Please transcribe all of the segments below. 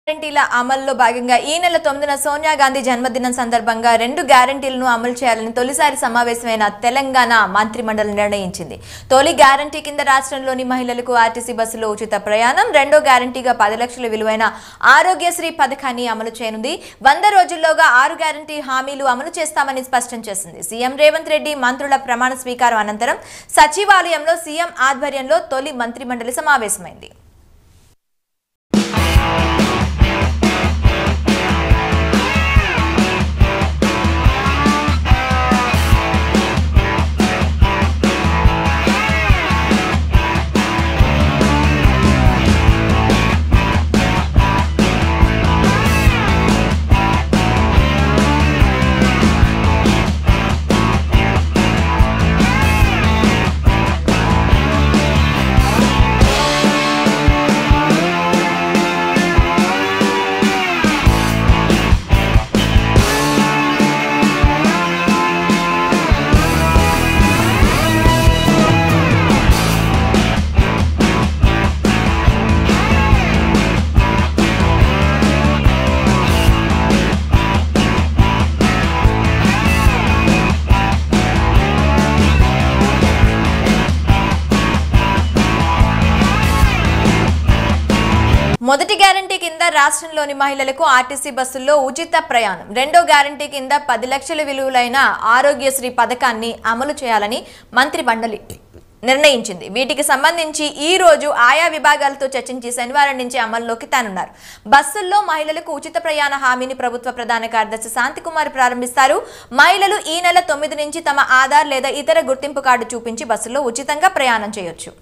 గ్యారంటీల అమల్లో భాగంగా ఈ నెల తొమ్మిదిన సోనియా గాంధీ జన్మదినం సందర్భంగా రెండు గ్యారంటీలను అమలు చేయాలని తొలిసారి సమావేశమైన తెలంగాణ మంత్రిమండలి నిర్ణయించింది తొలి గ్యారంటీ కింద రాష్ట్రంలోని మహిళలకు ఆర్టీసీ బస్సులో ఉచిత ప్రయాణం రెండో గ్యారంటీగా పది లక్షల విలువైన ఆరోగ్యశ్రీ పథకాన్ని అమలు చేయనుంది వంద రోజుల్లోగా ఆరు గ్యారంటీ హామీలు అమలు చేస్తామని స్పష్టం చేసింది సీఎం రేవంత్ రెడ్డి మంత్రుల ప్రమాణ స్వీకారం అనంతరం సచివాలయంలో సీఎం ఆధ్వర్యంలో తొలి మంత్రిమండలి సమావేశమైంది మొదటి గ్యారంటీ కింద రాష్ట్రంలోని మహిళలకు ఆర్టీసీ బస్సుల్లో ఉచిత ప్రయాణం రెండో గ్యారంటీ కింద పది లక్షల విలువలైన ఆరోగ్యశ్రీ పథకాన్ని అమలు చేయాలని మంత్రి మండలి నిర్ణయించింది వీటికి సంబంధించి ఈ రోజు ఆయా విభాగాలతో చర్చించి శనివారం నుంచి అమల్లోకి తానున్నారు బస్సుల్లో మహిళలకు ఉచిత ప్రయాణ హామీని ప్రభుత్వ ప్రధాన కార్యదర్శి శాంతికుమార్ ప్రారంభిస్తారు మహిళలు ఈ నెల తొమ్మిది నుంచి తమ ఆధార్ లేదా ఇతర గుర్తింపు కార్డు చూపించి బస్సుల్లో ఉచితంగా ప్రయాణం చేయొచ్చు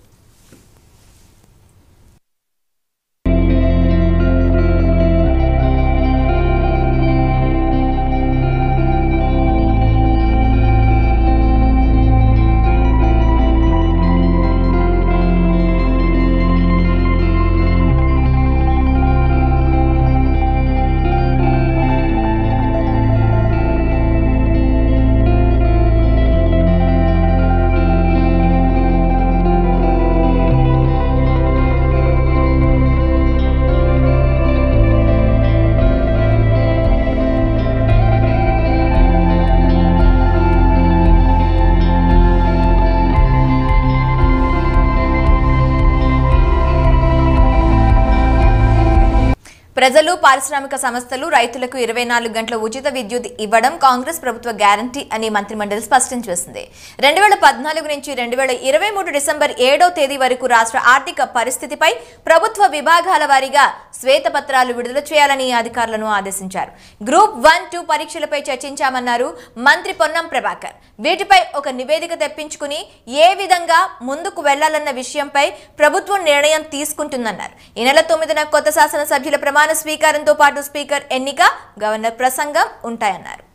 ప్రజలు పారిశ్రామిక సంస్థలు రైతులకు ఇరవై నాలుగు గంటల ఉచిత విద్యుత్ ఇవ్వడం కాంగ్రెస్ ప్రభుత్వ గ్యారంటీ అని మంత్రిమండలి స్పష్టం చేసింది రెండు వేల పద్నాలుగు నుంచి రెండు వేల ఇరవై మూడు డిసెంబర్ ఏడో తేదీ వరకు రాష్ట్ర ఆర్థిక పరిస్థితిపై ప్రభుత్వ విభాగాల వారీగా శ్వేతపత్రాలు విడుదల చేయాలని అధికారులను ఆదేశించారు గ్రూప్ వన్ టూ పరీక్షలపై చర్చించామన్నారు మంత్రి పొన్నం ప్రభాకర్ వీటిపై ఒక నివేదిక తెప్పించుకుని ఏ విధంగా ముందుకు వెళ్లాలన్న విషయంపై ప్రభుత్వం నిర్ణయం తీసుకుంటుందన్నారు ఈ నెల తొమ్మిదిన కొత్త శాసనసభ్యుల ప్రమాణ స్వీకారంతో పాటు స్పీకర్ ఎన్నిక గవర్నర్ ప్రసంగం ఉంటాయన్నారు